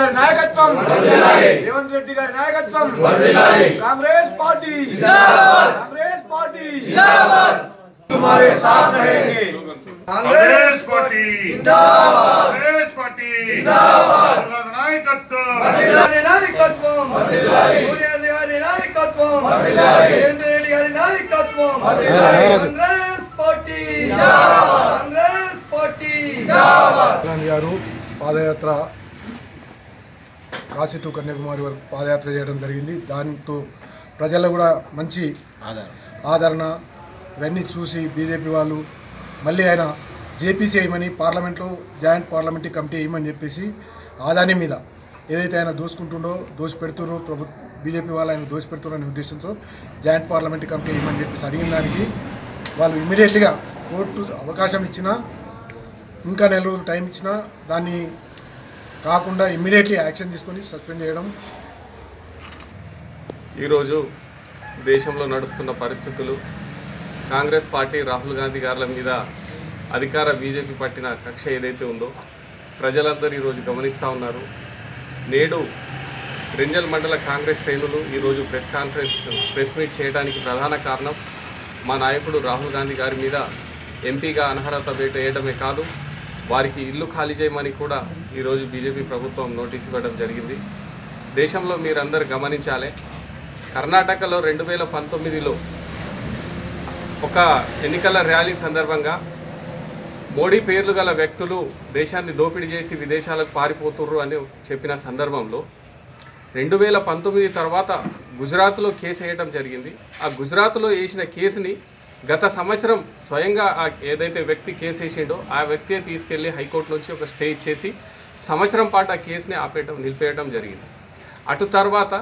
గారి నాయకత్వం రేవంత్ రెడ్డి గారి నాయకత్వం కాంగ్రెస్ పార్టీ కాంగ్రెస్ పార్టీ तुम्हारे साथ रहेंगे కాంగ్రెస్ పార్టీ కాంగ్రెస్ పార్టీ జిందాబాద్ నాయకత్వం గారి నాయకత్వం సోనియా గారి నాయకత్వం నరేంద్ర రెడ్డి గారి నాయకత్వం కాంగ్రెస్ పార్టీ కాంగ్రెస్ పార్టీ గాంధీ గారు పాదయాత్ర కాశీ టు కన్యాకుమారి వరకు పాదయాత్ర చేయడం జరిగింది దాంతో ప్రజల్లో కూడా మంచి ఆదరణ ఇవన్నీ చూసి బీజేపీ వాళ్ళు మళ్ళీ ఆయన జేపీసీ వేయమని పార్లమెంట్లో జాయింట్ పార్లమెంటరీ కమిటీ వేయమని చెప్పేసి ఆదాని మీద ఏదైతే ఆయన దోసుకుంటుండో దోసి పెడుతురో ప్రభు బీజేపీ వాళ్ళు ఆయన దోసి పెడుతున్నారనే ఉద్దేశంతో జాయింట్ పార్లమెంటరీ కమిటీ వేయమని చెప్పేసి అడిగిన దానికి వాళ్ళు ఇమీడియట్లీగా కోర్టు అవకాశం ఇచ్చినా ఇంకా నెల రోజులు టైం ఇచ్చినా దాన్ని కాకుండా ఇమ్మీడియట్లీ యాక్షన్ తీసుకొని సస్పెండ్ చేయడం ఈరోజు దేశంలో నడుస్తున్న పరిస్థితులు కాంగ్రెస్ పార్టీ రాహుల్ గాంధీ గారుల మీద అధికార బీజేపీ పట్టిన కక్ష ఏదైతే ఉందో ప్రజలందరూ ఈరోజు గమనిస్తూ ఉన్నారు నేడు రెంజల్ మండల కాంగ్రెస్ శ్రేణులు ఈరోజు ప్రెస్ కాన్ఫరెన్స్ ప్రెస్ మీట్ చేయడానికి ప్రధాన కారణం మా నాయకుడు రాహుల్ గాంధీ గారి మీద ఎంపీగా అనర్హత వేట వేయడమే కాదు వారికి ఇల్లు ఖాళీ చేయమని కూడా ఈరోజు బీజేపీ ప్రభుత్వం నోటీస్ ఇవ్వడం జరిగింది దేశంలో మీరందరూ గమనించాలి కర్ణాటకలో రెండు వేల పంతొమ్మిదిలో ఒక ఎన్నికల ర్యాలీ సందర్భంగా మోడీ పేర్లు గల వ్యక్తులు దేశాన్ని దోపిడీ చేసి విదేశాలకు పారిపోతుర్రు అని చెప్పిన సందర్భంలో రెండు వేల పంతొమ్మిది తర్వాత గుజరాత్లో కేసు వేయడం జరిగింది ఆ గుజరాత్లో వేసిన కేసుని గత సంవత్సరం స్వయంగా ఆ ఏదైతే వ్యక్తి కేసు వేసిండో ఆ వ్యక్తే తీసుకెళ్లి హైకోర్టు నుంచి ఒక స్టే ఇచ్చేసి సంవత్సరం పాటు ఆ కేసుని ఆపేయటం నిలిపేయడం జరిగింది అటు తర్వాత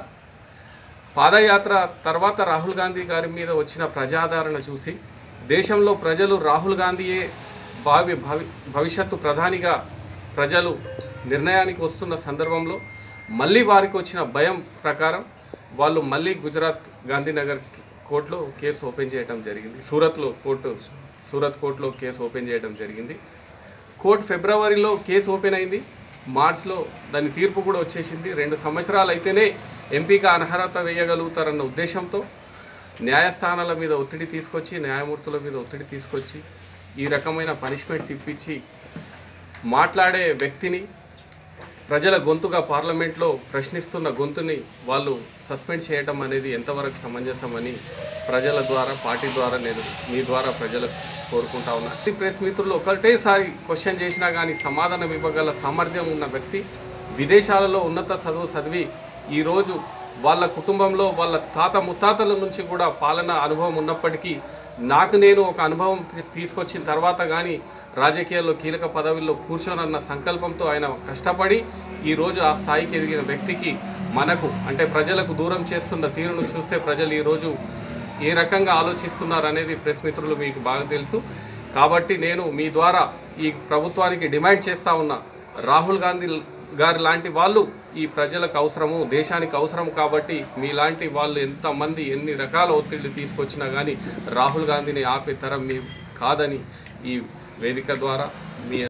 పాదయాత్ర తర్వాత రాహుల్ గాంధీ గారి మీద వచ్చిన ప్రజాదరణ చూసి దేశంలో ప్రజలు రాహుల్ గాంధీయే భావి భవి భవిష్యత్తు ప్రధానిగా ప్రజలు నిర్ణయానికి వస్తున్న సందర్భంలో మళ్ళీ వారికి వచ్చిన భయం ప్రకారం వాళ్ళు మళ్ళీ గుజరాత్ గాంధీనగర్ కోర్టులో కేసు ఓపెన్ చేయడం జరిగింది సూరత్లో కోర్టు సూరత్ కోర్టులో కేసు ఓపెన్ చేయడం జరిగింది కోర్టు ఫిబ్రవరిలో కేసు ఓపెన్ అయింది మార్చ్లో దాని తీర్పు కూడా వచ్చేసింది రెండు సంవత్సరాలు అయితేనే ఎంపీగా అనర్హత వేయగలుగుతారన్న ఉద్దేశంతో న్యాయస్థానాల మీద ఒత్తిడి తీసుకొచ్చి న్యాయమూర్తుల మీద ఒత్తిడి తీసుకొచ్చి ఈ రకమైన పనిష్మెంట్స్ ఇప్పించి మాట్లాడే వ్యక్తిని ప్రజల గొంతుగా పార్లమెంట్లో ప్రశ్నిస్తున్న గొంతుని వాళ్ళు సస్పెండ్ చేయడం అనేది ఎంతవరకు సమంజసమని ప్రజల ద్వారా పార్టీ ద్వారా నేను మీ ద్వారా ప్రజలకు కోరుకుంటా ఉన్నా ఈ ప్రెస్ మిత్రులు ఒకటేసారి క్వశ్చన్ చేసినా కానీ సమాధానం ఇవ్వగల సామర్థ్యం ఉన్న వ్యక్తి విదేశాలలో ఉన్నత చదువు చదివి ఈరోజు వాళ్ళ కుటుంబంలో వాళ్ళ తాత ముత్తాతల నుంచి కూడా పాలన అనుభవం ఉన్నప్పటికీ నాకు నేను ఒక అనుభవం తీ- తీసుకొచ్చిన తర్వాత కానీ రాజకీయాల్లో కీలక పదవుల్లో కూర్చోనన్న సంకల్పంతో ఆయన కష్టపడి ఈరోజు ఆ స్థాయికి ఎదిగిన వ్యక్తికి మనకు అంటే ప్రజలకు దూరం చేస్తున్న తీరును చూస్తే ప్రజలు ఈరోజు ఏ రకంగా ఆలోచిస్తున్నారు అనేది ప్రెస్ మిత్రులు మీకు బాగా తెలుసు కాబట్టి నేను మీ ద్వారా ఈ ప్రభుత్వానికి డిమాండ్ చేస్తా ఉన్నా రాహుల్ గాంధీ గారి లాంటి వాళ్ళు ఈ ప్రజలకు అవసరము దేశానికి అవసరం కాబట్టి మీలాంటి వాళ్ళు ఎంతమంది ఎన్ని రకాల ఒత్తిళ్లు తీసుకొచ్చినా కానీ రాహుల్ గాంధీని ఆపే తరం మీ కాదని ఈ వేదిక ద్వారా మీ